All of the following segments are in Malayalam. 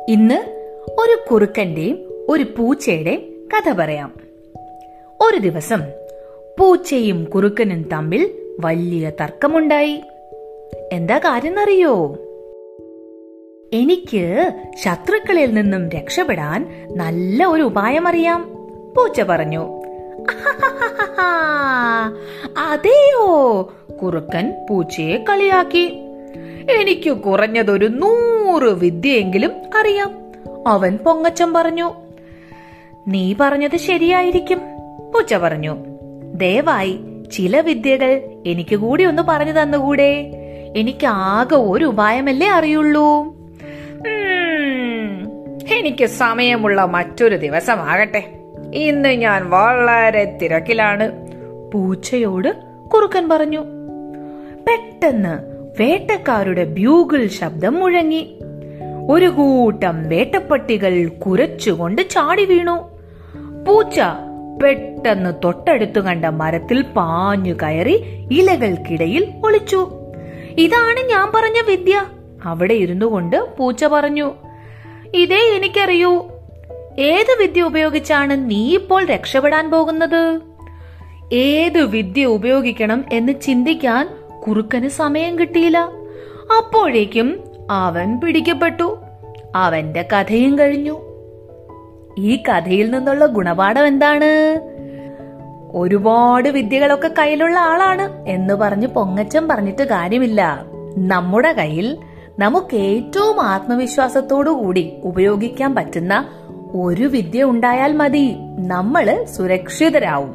ഇന്ന് ഒരു കുറുക്കന്റെയും ഒരു പൂച്ചയുടെയും കഥ പറയാം ഒരു ദിവസം പൂച്ചയും കുറുക്കനും തമ്മിൽ വലിയ തർക്കമുണ്ടായി എന്താ കാര്യം എന്നറിയോ എനിക്ക് ശത്രുക്കളിൽ നിന്നും രക്ഷപ്പെടാൻ നല്ല ഒരു ഉപായം അറിയാം പൂച്ച പറഞ്ഞു "ആഹാഹാഹാ. അതെയോ കുറുക്കൻ പൂച്ചയെ കളിയാക്കി എനിക്ക് കുറഞ്ഞതൊരു നൂറ് വിദ്യയെങ്കിലും അറിയാം അവൻ പൊങ്ങച്ചം പറഞ്ഞു നീ പറഞ്ഞത് ശരിയായിരിക്കും പൂച്ച പറഞ്ഞു ദയവായി ചില വിദ്യകൾ എനിക്ക് കൂടി ഒന്ന് പറഞ്ഞു തന്നുകൂടെ എനിക്ക് ആകെ ഒരു ഉപായമല്ലേ അറിയുള്ളൂ ഉം, എനിക്ക് സമയമുള്ള മറ്റൊരു ദിവസമാകട്ടെ ഇന്ന് ഞാൻ വളരെ തിരക്കിലാണ് പൂച്ചയോട് കുറുക്കൻ പറഞ്ഞു പെട്ടെന്ന് വേട്ടക്കാരുടെ ബ്യൂഗിൾ ശബ്ദം മുഴങ്ങി ഒരു കൂട്ടം വേട്ടപ്പട്ടികൾ കുരച്ചുകൊണ്ട് ചാടി വീണു പൂച്ച പെട്ടെന്ന് തൊട്ടടുത്തു കണ്ട മരത്തിൽ പാഞ്ഞു കയറി ഇലകൾക്കിടയിൽ ഒളിച്ചു ഇതാണ് ഞാൻ പറഞ്ഞ വിദ്യ അവിടെ ഇരുന്നു കൊണ്ട് പൂച്ച പറഞ്ഞു ഇതേ എനിക്കറിയൂ ഏത് വിദ്യ ഉപയോഗിച്ചാണ് നീ ഇപ്പോൾ രക്ഷപ്പെടാൻ പോകുന്നത് ഏത് വിദ്യ ഉപയോഗിക്കണം എന്ന് ചിന്തിക്കാൻ കുറുക്കന് സമയം കിട്ടിയില്ല അപ്പോഴേക്കും അവൻ പിടിക്കപ്പെട്ടു അവന്റെ കഥയും കഴിഞ്ഞു ഈ കഥയിൽ നിന്നുള്ള ഗുണപാഠം എന്താണ് ഒരുപാട് വിദ്യകളൊക്കെ കയ്യിലുള്ള ആളാണ് എന്ന് പറഞ്ഞ് പൊങ്ങച്ചം പറഞ്ഞിട്ട് കാര്യമില്ല നമ്മുടെ കയ്യിൽ നമുക്ക് ഏറ്റവും ആത്മവിശ്വാസത്തോടു കൂടി ഉപയോഗിക്കാൻ പറ്റുന്ന ഒരു വിദ്യ ഉണ്ടായാൽ മതി നമ്മള് സുരക്ഷിതരാവും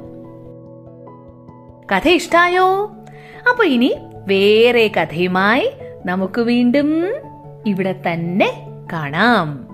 കഥ ഇഷ്ടായോ അപ്പൊ ഇനി വേറെ കഥയുമായി നമുക്ക് വീണ്ടും ഇവിടെ തന്നെ കാണാം